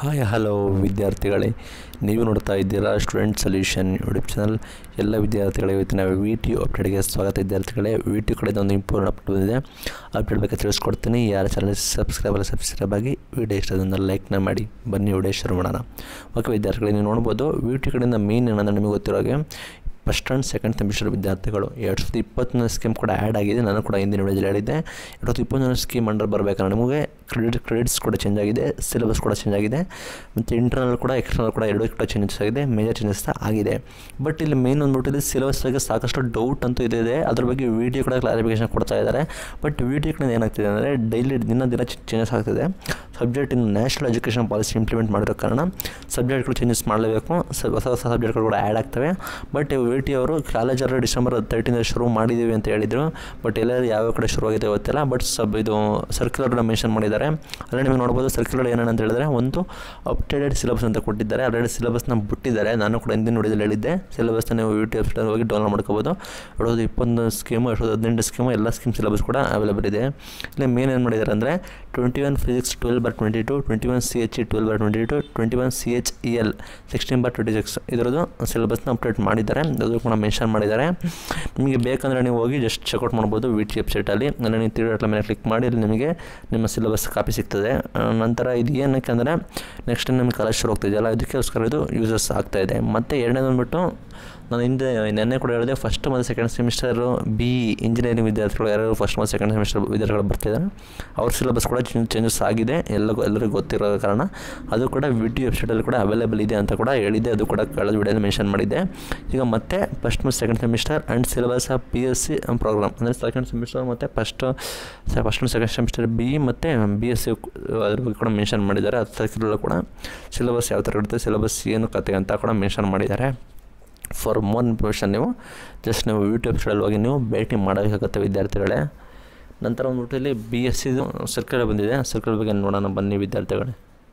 hi hello ವಿದ್ಯಾರ್ಥಿಗಳೇ ನೀವು ನೋಡ್ತಾ ಇದ್ದೀರಾ ಸ್ಟೂಡೆಂಟ್ ಸೊಲ್ಯೂಷನ್ ಯೂಟ್ಯೂಬ್ ಚಾನಲ್ ಎಲ್ಲ ವಿದ್ಯಾರ್ಥಿಗಳಿಗೆ ಇವತ್ತಿನ ವಿ ಟಿ ಯು ಅಪ್ಡೇಟ್ಗೆ ಸ್ವಾಗತ ವಿದ್ಯಾರ್ಥಿಗಳೇ ವಿ ಟಿ ಯು ಕಡೆಯಿಂದ ಒಂದು ಇಂಪಾರ್ಟೆಂಟ್ ಅಪ್ಡೇಟ್ ಬಂದಿದೆ ಅಪ್ಡೇಟ್ ಬಗ್ಗೆ ತಿಳಿಸ್ಕೊಡ್ತೀನಿ ಯಾರ ಚಾನಲ್ ಸಬ್ಸ್ಕ್ರೈಬ್ ಅಲ್ಲ ಸಬ್ಸ್ಕ್ರೈಬ್ ಆಗಿ ವಿಡಿಯೋ ಇಷ್ಟದಿಂದ ಲೈಕ್ನ ಮಾಡಿ ಬನ್ನಿ ವಿಡಿಯೋ ಶುರು ಮಾಡೋಣ ಓಕೆ ವಿದ್ಯಾರ್ಥಿಗಳೇ ನೀವು ನೋಡ್ಬೋದು ವಿ ಟಿ ಯು ಕಡೆಯಿಂದ ಮೇನ್ ಏನಂದ್ರೆ ನಿಮಗೆ ಗೊತ್ತಿರೋ ಹಾಗೆ ಫಸ್ಟ್ ಆ್ಯಂಡ್ ಸೆಕೆಂಡ್ ಸೆಮಿಸ್ಟರ್ ವಿದ್ಯಾರ್ಥಿಗಳು ಎರಡು ಸಾವಿರದ ಇಪ್ಪತ್ತೊಂದನೇ ಸ್ಕೀಮ್ ಕೂಡ ಆ್ಯಡ್ ಆಗಿದೆ ನಾನು ಕೂಡ ಹಿಂದಿನ ವಿಡಿಯೋದಲ್ಲಿ ಹೇಳಿದ್ದೆ ಎರಡು ಸಾವಿರದ ಇಪ್ಪತ್ತೊಂದನೇ ಸ್ಕೀಮ್ ಅಂಡರ್ ಬರಬೇಕಾದ್ರೆ ನಿಮಗೆ ಕ್ರೆಡಿಟ್ ಕ್ರೆಡಿಟ್ಸ್ ಕೂಡ ಚೇಂಜ್ ಆಗಿದೆ ಸಿಲೆಬಸ್ ಕೂಡ ಚೇಂಜ್ ಆಗಿದೆ ಮತ್ತು ಇಂಟರ್ನಲ್ ಕೂಡ ಎಕ್ಸ್ಟರ್ನಲ್ ಕೂಡ ಎರಡೂ ಕೂಡ ಚೇಂಜಸ್ ಆಗಿದೆ ಮೇಜರ್ ಚೇಂಜಸ್ ಆಗಿದೆ ಬಟ್ ಇಲ್ಲಿ ಮೇನ್ ಅಂದ್ಬಿಟ್ಟು ಇಲ್ಲಿ ಸಿಲೆಬಸ್ ಬಗ್ಗೆ ಸಾಕಷ್ಟು ಡೌಟ್ ಅಂತೂ ಇದೆ ಇದೆ ಅದ್ರ ಬಗ್ಗೆ ವಿಡಿಯೋ ಕೂಡ ಕ್ಲಾರಿಫಿಕೇಶನ್ ಕೊಡ್ತಾ ಇದ್ದಾರೆ ಬಟ್ ವಿಡಿಯೋ ಕಡೆ ಏನಾಗ್ತಿದೆ ಅಂದರೆ ಡೈಲಿ ದಿನ ದಿನ ಚೇಂಜಸ್ ಆಗ್ತಿದೆ ಸಬ್ಜೆಕ್ಟ್ ಇನ್ನು ನ್ಯಾಷನಲ್ ಎಜುಕೇಷನ್ ಪಾಲಿಸಿ ಇಂಪ್ಲಿಮೆಂಟ್ ಮಾಡಿರೋ ಕಾರಣ ಸಬ್ಜೆಕ್ಟ್ಗಳು ಚೇಂಜಸ್ ಮಾಡಲೇಬೇಕು ಸ ಹೊಸ ಹೊಸ ಸಬ್ಜೆಕ್ಟ್ಗಳು ಕೂಡ ಆ್ಯಡ್ ಆಗ್ತವೆ ಬಟ್ ವಿ ಟಿ ಅವರು ಕಾಲೇಜಲ್ಲಿ ಡಿಸೆಂಬರ್ ತರ್ಟಿಂದ ಶುರು ಮಾಡಿದ್ದೀವಿ ಅಂತ ಹೇಳಿದರು ಬಟ್ ಎಲ್ಲರೂ ಯಾವ ಕಡೆ ಶುರುವಾಗಿದೆ ಗೊತ್ತಿಲ್ಲ ಬಟ್ ಸಬ್ ಇದು ಸರ್ಕ್ಯುಲರ್ನ ಮೆನ್ಷನ್ ಮಾಡಿದ್ದಾರೆ ಅಲ್ಲೇ ನಿಮಗೆ ನೋಡ್ಬೋದು ಸರ್ಕ್ಯುಲರ್ ಏನೇನಂತ ಹೇಳಿದ್ರೆ ಒಂದು ಅಪ್ಡೇಟೆಡ್ ಸಿಲೆಬಸ್ ಅಂತ ಕೊಟ್ಟಿದ್ದಾರೆ ಆಲ್ರೆಡಿ ಸಿಲೆಬಸ್ನ ಬಿಟ್ಟಿದ್ದಾರೆ ನಾನು ಕೂಡ ಹಿಂದಿನ ವಿಡಿಯೋದಲ್ಲಿ ಹೇಳಿದ್ದೆ ಸಿಲೆಬಸ್ನ ನೀವು ಯೂಟ್ಯೂಬ್ ವೆಬ್ಸೈಟಲ್ಲಿ ಹೋಗಿ ಡೌನ್ಲೋಡ್ ಮಾಡ್ಕೋಬೋದು ಎರಡು ಸಾವಿರದ ಇಪ್ಪತ್ತೊಂದು ಸ್ಕೀಮು ಎರಡು ಸಾವಿರದ ಹದಿನೆಂಟು ಸ್ಕೀಮು ಎಲ್ಲ ಸ್ಕೀಮ್ ಸಿಲೆಬಸ್ ಕೂಡ ಅವೈಲೇಬಲ್ ಇದೆ ಇಲ್ಲಿ ಮೇನ್ ಏನು ಮಾಡಿದ್ದಾರೆ ಅಂದರೆ twenty one physics twelve bar twenty two twenty one C H E twelve bar twenty two twenty one C H E L sixteen bar twenty six ಇದರದ್ದು ಸಿಲೆಬಸ್ನ update ಮಾಡಿದ್ದಾರೆ ಅದು ಕೂಡ ಮೆನ್ಷನ್ ಮಾಡಿದ್ದಾರೆ ನಿಮಗೆ ಬೇಕಂದರೆ ನೀವು ಹೋಗಿ ಜಸ್ಟ್ ಚೆಕ್ಔಟ್ ಮಾಡ್ಬೋದು ವಿ ಟಿ ವೆಬ್ಸೈಟಲ್ಲಿ ಅಂದರೆ ನೀವು ತಿರುಗಾಟ್ಲ ಮೇಲೆ ಕ್ಲಿಕ್ ಮಾಡಿ ಅಲ್ಲಿ ನಿಮಗೆ ನಿಮ್ಮ ಸಿಲೆಬಸ್ ಕಾಪಿ ಸಿಗ್ತದೆ ಆ, ನಂತರ ಇದು ಏನಕ್ಕೆ ಅಂದರೆ ನೆಕ್ಸ್ಟ್ ನಿಮಗೆ ಕಾಲೇಜ್ ಶುರು ಹೋಗ್ತಿದೆಯಲ್ಲ ಇದಕ್ಕೋಸ್ಕರ ಇದು ಯೂಸಸ್ ಆಗ್ತಾ ಇದೆ ಮತ್ತು ಎರಡನೇದು ಬಂದ್ಬಿಟ್ಟು ನಾನು ಹಿಂದೆ ನೆನ್ನೆ ಕೂಡ ಹೇಳಿದೆ ಫಸ್ಟ್ ಮತ್ತು ಸೆಕೆಂಡ್ ಸೆಮಿಸ್ಟರು ಬಿ ಇಂಜಿನಿಯರಿಂಗ್ ವಿದ್ಯಾರ್ಥಿಗಳು ಯಾರು ಫಸ್ಟ್ ಮತ್ತು ಸೆಕೆಂಡ್ ಸೆಮಿಸ್ಟರ್ ವಿದ್ಯಾರ್ಥಿಗಳು ಬರ್ತಿದ್ದಾರೆ ಅವ್ರ ಸಿಲೆಬಸ್ ಕೂಡ ಚೇಂಜಸ್ ಆಗಿದೆ ಎಲ್ಲರಿಗೂ ಎಲ್ಲರಿಗೂ ಗೊತ್ತಿರೋ ಕಾರಣ ಅದು ಕೂಡ ವಿ ಟಿ ವೆಬ್ಸೈಟಲ್ಲಿ ಕೂಡ ಅವೈಲೇಬಲ್ ಇದೆ ಅಂತ ಕೂಡ ಹೇಳಿದೆ ಅದು ಕೂಡ ಕಳೆದ ವಿಡಿಯೋದಲ್ಲಿ ಮೆನ್ಷನ್ ಮಾಡಿದ್ದೆ ಈಗ ಮತ್ತೆ ಫಸ್ಟ್ ಮತ್ತು second semester and syllabus of P S C program ಅಂದರೆ ಸೆಕೆಂಡ್ ಸೆಮಿಸ್ಟರ್ ಮತ್ತು ಫಸ್ಟ್ ಫಸ್ಟ್ ಮತ್ತು ಸೆಕೆಂಡ್ ಸೆಮಿಸ್ಟರ್ ಬಿ ಮತ್ತು ಬಿ ಎಸ್ ಸಿ ಅದ್ರ ಬಗ್ಗೆ ಕೂಡ ಮೆನ್ಷನ್ ಮಾಡಿದ್ದಾರೆ ಅದು ಸರ್ಕ್ಯುಲರ್ ಕೂಡ ಸಿಲೆಬಸ್ ಯಾವ ಥರ ಇರುತ್ತೆ ಸಿಲೆಬಸ್ ಏನು ಕತೆ ಅಂತ ಕೂಡ ಮೆನ್ಷನ್ ಮಾಡಿದ್ದಾರೆ ಫಾರ್ ಮೋರ್ ಇನ್ಫಾರ್ಮೇಷನ್ ನೀವು ಜಸ್ಟ್ ನೀವು ಯೂಟ್ಯೂಬ್ ಚಾನಲ್ ಹೋಗಿ ನೀವು ಭೇಟಿ ಮಾಡಬೇಕಾಗುತ್ತೆ ವಿದ್ಯಾರ್ಥಿಗಳೇ ನಂತರ ಬಂದ್ಬಿಟ್ಟು ಇಲ್ಲಿ ಬಿ ಎಸ್ ಸಿದು ಸರ್ಕಲ್ ಬಂದಿದೆ ಸರ್ಕಲ್ ಬಗ್ಗೆ ನೋಡೋಣ ಬನ್ನಿ ವಿದ್ಯಾರ್ಥಿಗಳೇ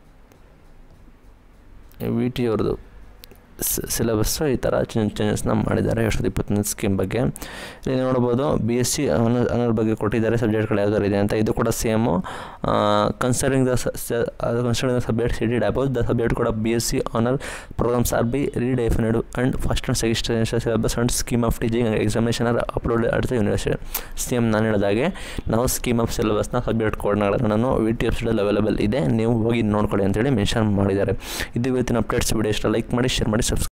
ವಿ ಟಿ ಅವ್ರದ್ದು ಸಿಲೆಬಸ್ಸು ಈ ಥರ ಚೇಂಜ್ ಚೇಂಜಸ್ನ ಮಾಡಿದ್ದಾರೆ ಎರಡು ಸಾವಿರದ ಇಪ್ಪತ್ತೊಂದು ಸ್ಕೀಮ್ ಬಗ್ಗೆ ಇಲ್ಲಿ ನೋಡ್ಬೋದು ಬಿ ಎಸ್ ಸಿ ಅನ್ನೋದ್ರ ಬಗ್ಗೆ ಕೊಟ್ಟಿದ್ದಾರೆ ಸಬ್ಜೆಕ್ಟ್ಗಳು ಯಾವ್ದಾರು ಇದೆ ಅಂತ ಇದು ಕೂಡ same concerning the concerning the subject cited about the subject ಕೂಡ B S C honour programs are be redefined and first and second syllabus and scheme of teaching examination are upload at the university same ನಾನು ಹೇಳಿದಾಗೆ ನಾವು scheme of ಸಿಲೆಬಸ್ನ subject ಕೋಡ್ಗಳನ್ನು V T ವೆಬ್ಸೈಟಲ್ಲಿ available ಇದೆ ನೀವು ಹೋಗಿ ನೋಡ್ಕೊಳ್ಳಿ ಅಂತೇಳಿ ಮೆನ್ಷನ್ ಮಾಡಿದ್ದಾರೆ ಇದು ಇವತ್ತಿನ ಅಪ್ಡೇಟ್ಸ್ ವಿಡಿಯೋ ಇಷ್ಟ ಲೈಕ್ ಮಾಡಿ ಶೇರ್ ಮಾಡಿ ಸಬ್ಸ್ಕ್ರೈಬ್